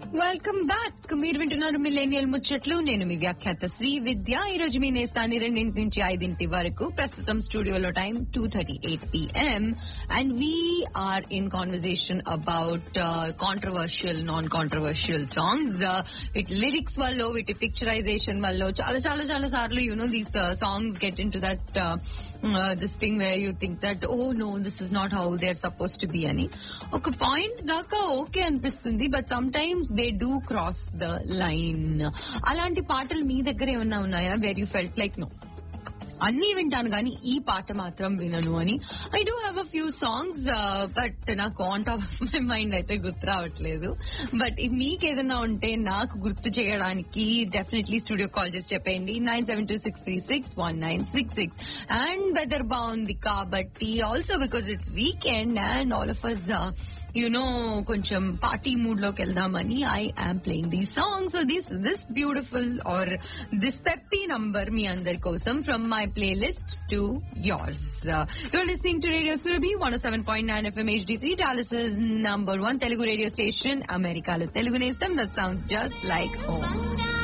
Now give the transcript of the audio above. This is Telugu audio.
వెల్కమ్ బ్యాక్ మీరు వింటున్నారు మిలేనియల్ ముచ్చట్లు నేను మీ వ్యాఖ్యాత శ్రీ విద్య ఈ రోజు మీ నేస్తాన్ని రెండింటి నుంచి ఐదింటి వరకు ప్రస్తుతం స్టూడియోలో time two thirty eight PM and we're in conversation about controversial non controversial songs వీటి లిరిక్స్ వల్ల వీటి పిక్చరైజేషన్ వల్ల చాలా చాలా చాలా సార్లు you know these songs get into that this thing where you think that oh no this is not how they are suppose to be అని ఒక పాయింట్ దాకా ఓకే అనిపిస్తుంది but sometimes they do cross the line అలాంటి పాటలు మీ దగ్గర ఏమన్నా ఉన్నాయా where you felt like no అన్ని వింటాను కానీ ఈ పాట మాత్రం వినను అని I do have a few songs but నాకు on top of my mind అయితే గుర్తు రావట్లేదు బట్ మీకు ఏదైనా ఉంటే నాకు గుర్తు చేయడానికి డెఫినెట్లీ స్టూడియో కాల్ చేసి చెప్పేయండి nine seven two six three six one nine six six and weather బాగుంది కాబట్టి also because it's weekend and all of us you know కొంచెం పార్టీ మూడ్ లోకి వెళ్దామని I am playing the song so this this beautiful or this peppy number మీ అందరి కోసం from my playlist to yours. Uh, you're listening to Radio Surabhi 107.9 FM HD3, Dallas's number one Telugu radio station, America Telugu Nestam. That sounds just like home.